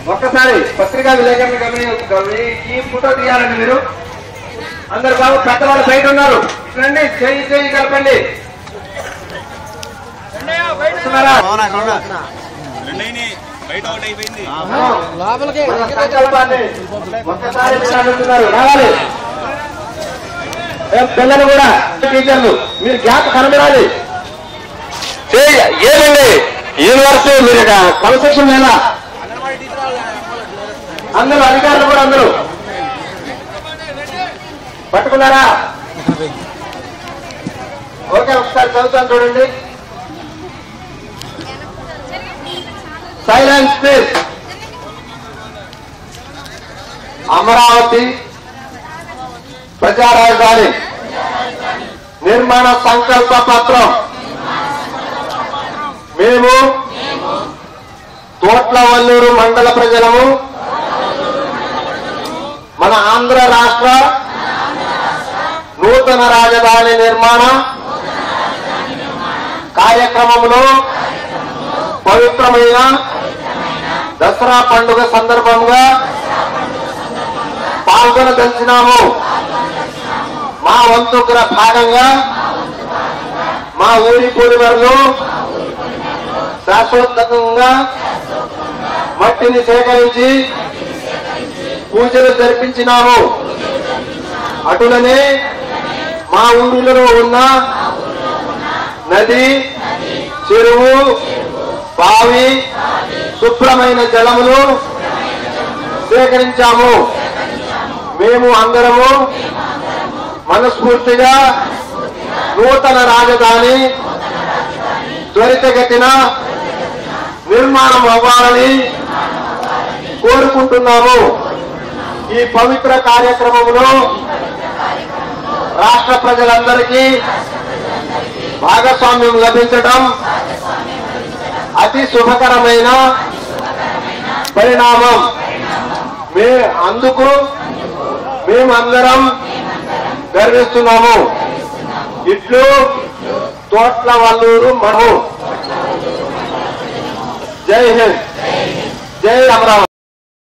ఒక్కసారి పత్రికా విలేకరులు గమని గమని- ఈ ఫోటో తీయాలండి మీరు అందరు బాబు పెద్దవాళ్ళు బయట ఉన్నారు ఇట్లండి చేయి చేయి కలపండి వస్తున్నారా? రెండైనాయి బయట ఒకటి అయిపోయింది మన సంకల్పాన్ని ఒక్కసారి మీరు అడుగుతున్నారు రావాలి ఏ పిల్లలు కూడా టీచర్లు మీరు గ్యాప్ కనబడాలి చేయి ఏదండి యూనివర్సిటీ మీరు ఇక క్రమశిక్షణ మీద అందరూ అధికారులు కూడా అందరూ పట్టుకున్నారా ఓకే ఒకసారి చదువుతాను చూడండి సైలెన్స్ ప్లీజ్ అమరావతి ప్రజా రాజధాని నిర్మాణ సంకల్ప పత్రం మేము తోట్లవల్లూరు మండల ప్రజలము మన ఆంధ్ర రాష్ట్ర నూతన రాజధాని నిర్మాణ కార్యక్రమంలో పవిత్రమైన దసరా పండుగ సందర్భంగా పాల్గొనదలిచినాము మా వంతు గ్ర- భాగంగా మా ఊరి పొలిమేరలో శాశ్వతంగా మట్టిని సేకరించి పూజలు జరిపించినాము అటులనే మా ఊరిలో ఉన్న నది చెరువు బావి శుభ్రమైన జలములు సేకరించాము మేము అందరము మనస్ఫూర్తిగా నూతన రాజధాని త్వరితగతిన నిర్మాణం అవ్వాలని కోరుకుంటున్నాము ఈ పవిత్ర కార్యక్రమంలో రాష్ట్ర ప్రజలందరికీ భాగస్వామ్యం లభించడం అతి శుభకరమైన పరిణామం మే అందుకు మేమందరం గర్విస్తున్నాము ఇట్లు తోట్ల వల్లూరు మను జై హింద్ జై అమరావతి